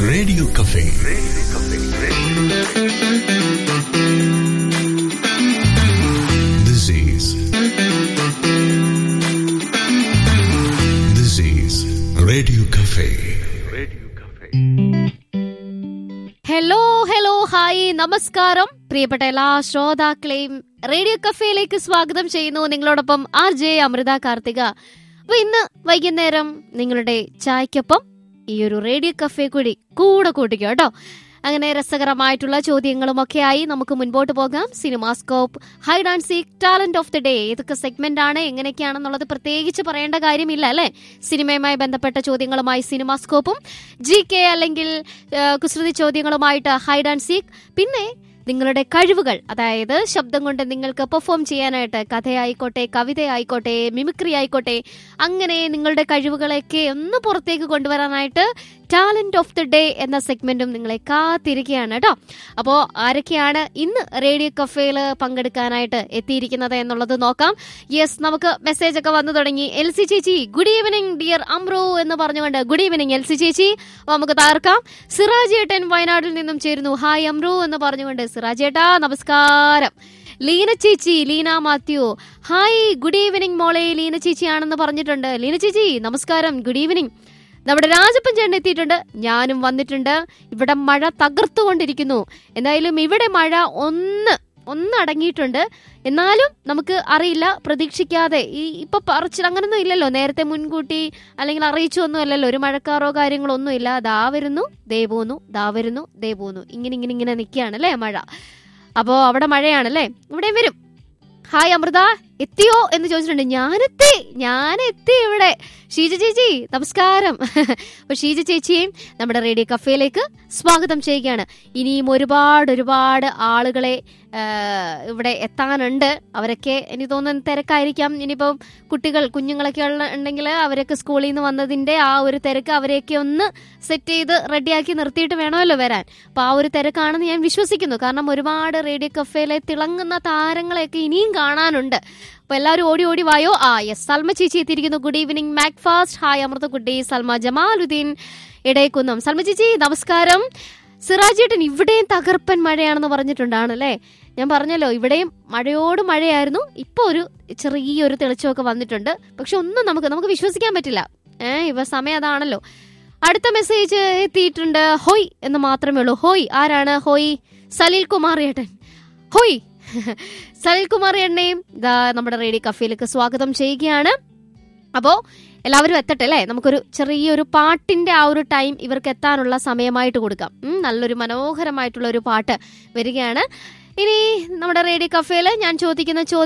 radio cafe this is this is radio cafe hello hello hi നമസ്കാരം പ്രിയപ്പെട്ട എല്ലാ ശ്രോതാക്കളെയും radio കഫേയിലേക്ക് സ്വാഗതം ചെയ്യുന്നു നിങ്ങളോടൊപ്പം ആർ ജെ അമൃത കാർത്തിക അപ്പൊ ഇന്ന് വൈകുന്നേരം നിങ്ങളുടെ ചായക്കൊപ്പം ഈ ഒരു റേഡിയോ കഫേ കൂടി കൂടെ കൂട്ടിക്കോ കേട്ടോ അങ്ങനെ രസകരമായിട്ടുള്ള ചോദ്യങ്ങളുമൊക്കെ ആയി നമുക്ക് മുൻപോട്ട് പോകാം cinemascope hide and seek talent of the day ഏതൊക്കെ സെഗ്മെന്റ് ആണ് എങ്ങനെയൊക്കെയാണെന്നുള്ളത് പ്രത്യേകിച്ച് പറയേണ്ട കാര്യമില്ല അല്ലെ സിനിമയുമായി ബന്ധപ്പെട്ട ചോദ്യങ്ങളുമായി സിനിമാസ്കോപ്പും ജി കെ അല്ലെങ്കിൽ ആ, കുസൃതി ചോദ്യങ്ങളുമായിട്ട് ഹൈഡ് ആൻഡ് സീക്ക് പിന്നെ നിങ്ങളുടെ കഴിവുകൾ അതായത് ശബ്ദം കൊണ്ട് നിങ്ങൾക്ക് പെർഫോം ചെയ്യാനായിട്ട് കഥയായിക്കോട്ടെ കവിതയായിക്കോട്ടെ മിമിക്രി ആയിക്കോട്ടെ അങ്ങനെ നിങ്ങളുടെ കഴിവുകളെയൊക്കെ ഒന്ന് പുറത്തേക്ക് കൊണ്ടുവരാനായിട്ട് ടാലന്റ് ഓഫ് ദി ഡേ എന്ന സെഗ്മെന്റും നിങ്ങളെ കാത്തിരിക്കുകയാണ് കേട്ടോ അപ്പോൾ ആരൊക്കെയാണ് ഇന്ന് റേഡിയോ കഫേയിൽ പങ്കെടുക്കാനായിട്ട് എത്തിയിരിക്കുന്നത് എന്നുള്ളത് നോക്കാം യെസ് നമുക്ക് മെസ്സേജ് ഒക്കെ വന്നു തുടങ്ങി എൽ സി ചേച്ചി ഗുഡ് ഈവനിങ് ഡിയർ അമ്രോ എന്ന് പറഞ്ഞുകൊണ്ട് ഗുഡ് ഈവനിങ് എൽ സി ചേച്ചി അപ്പോൾ നമുക്ക് താർക്കാം സിറാജ് ഏട്ടൻ വയനാട്ടിൽ നിന്നും ചേരുന്നു ഹായ് അമ്രു എന്ന് പറഞ്ഞുകൊണ്ട് സിറാജ് ഏട്ടാ നമസ്കാരം ലീന ചേച്ചി Leena Mathew hi good evening മോളെ ലീന ചേച്ചി ആണെന്ന് പറഞ്ഞിട്ടുണ്ട് ലീന ചേച്ചി നമസ്കാരം ഗുഡ് ഈവനിങ് നമ്മുടെ രാജപ്പൻ ചേട്ടൻ എത്തിയിട്ടുണ്ട് ഞാനും വന്നിട്ടുണ്ട് ഇവിടെ മഴ തകർത്തുകൊണ്ടിരിക്കുന്നു എന്തായാലും ഇവിടെ മഴ ഒന്ന് ഒന്ന് അടങ്ങിയിട്ടുണ്ട് എന്നാലും നമുക്ക് അറിയില്ല പ്രതീക്ഷിക്കാതെ ഈ ഇപ്പൊ പറച്ചിൽ അങ്ങനൊന്നും ഇല്ലല്ലോ നേരത്തെ മുൻകൂട്ടി അല്ലെങ്കിൽ അറിയിച്ചു ഒന്നും അല്ലല്ലോ ഒരു മഴക്കാറോ കാര്യങ്ങളോ ഒന്നും ഇല്ല ദാ വരുന്നു ദേ പോന്നു ദാ വരുന്നു ദേ പോന്നു ഇങ്ങനെ ഇങ്ങനെ ഇങ്ങനെ നിൽക്കുകയാണ് അല്ലേ മഴ അപ്പോ അവിടെ മഴയാണല്ലേ ഇവിടെയും വരും ഹായ് അമൃത എത്തിയോ എന്ന് ചോദിച്ചിട്ടുണ്ട് ഞാനെത്തി ഞാൻ എത്തി ഇവിടെ ഷീജ ചേച്ചി നമസ്കാരം അപ്പൊ ഷീജ ചേച്ചിയെയും നമ്മുടെ റേഡിയോ കഫേയിലേക്ക് സ്വാഗതം ചെയ്യുകയാണ് ഇനിയും ഒരുപാട് ഒരുപാട് ആളുകളെ ആ, ഇവിടെ എത്താനുണ്ട് അവരൊക്കെ എനിക്ക് തോന്നുന്നു തിരക്കായിരിക്കാം ഇനിയിപ്പം കുട്ടികൾ കുഞ്ഞുങ്ങളൊക്കെ ഉള്ള ഉണ്ടെങ്കിൽ അവരൊക്കെ സ്കൂളിൽ നിന്ന് വന്നതിന്റെ ആ ഒരു തിരക്ക് അവരെയൊക്കെ ഒന്ന് സെറ്റ് ചെയ്ത് റെഡിയാക്കി നിർത്തിയിട്ട് വേണമല്ലോ വരാൻ അപ്പൊ ആ ഒരു തിരക്കാണെന്ന് ഞാൻ വിശ്വസിക്കുന്നു കാരണം ഒരുപാട് റേഡിയോ കഫേയിലെ തിളങ്ങുന്ന താരങ്ങളെയൊക്കെ ഇനിയും കാണാനുണ്ട് അപ്പൊ എല്ലാവരും ഓടി ഓടി വായോ ആ യെസ് സൽമ ചേച്ചി എത്തിയിരിക്കുന്നു good evening MACFAST hi Amrutha കുട്ടി സൽമ ജമാലുദ്ദീൻ ഇടയക്കുന്നം സൽമ ചേച്ചി നമസ്കാരം സിറാജേട്ടൻ ഇവിടെയും തകർപ്പൻ മഴയാണെന്ന് പറഞ്ഞിട്ടുണ്ടാണല്ലേ ഞാൻ പറഞ്ഞല്ലോ ഇവിടെയും മഴയോട് മഴയായിരുന്നു ഇപ്പൊ ഒരു ചെറിയൊരു തെളിച്ചമൊക്കെ വന്നിട്ടുണ്ട് പക്ഷെ ഒന്നും നമുക്ക് നമുക്ക് വിശ്വസിക്കാൻ പറ്റില്ല ഏഹ് ഇവ സമയം അതാണല്ലോ അടുത്ത മെസ്സേജ് എത്തിയിട്ടുണ്ട് ഹോയ് എന്ന് മാത്രമേ ഉള്ളൂ ഹോയ് ആരാണ് ഹോയ് സലീൽ കുമാർ ഏട്ടൻ ഹോയ് സലീൽ കുമാർ ഏട്ടനെയും ഇതാ നമ്മുടെ റേഡിയോ കഫേയിലേക്ക് സ്വാഗതം ചെയ്യുകയാണ് അപ്പോ എല്ലാവരും എത്തട്ടെ അല്ലേ നമുക്കൊരു ചെറിയൊരു പാട്ടിന്റെ ആ ഒരു ടൈം ഇവർക്ക് എത്താനുള്ള സമയമായിട്ട് കൊടുക്കാം ഉം, നല്ലൊരു മനോഹരമായിട്ടുള്ള ഒരു പാട്ട് വരികയാണ് ഇനി നമ്മുടെ റേഡിയോ കഫേയിൽ ഞാൻ ചോദിക്കുന്ന ചോദ്യം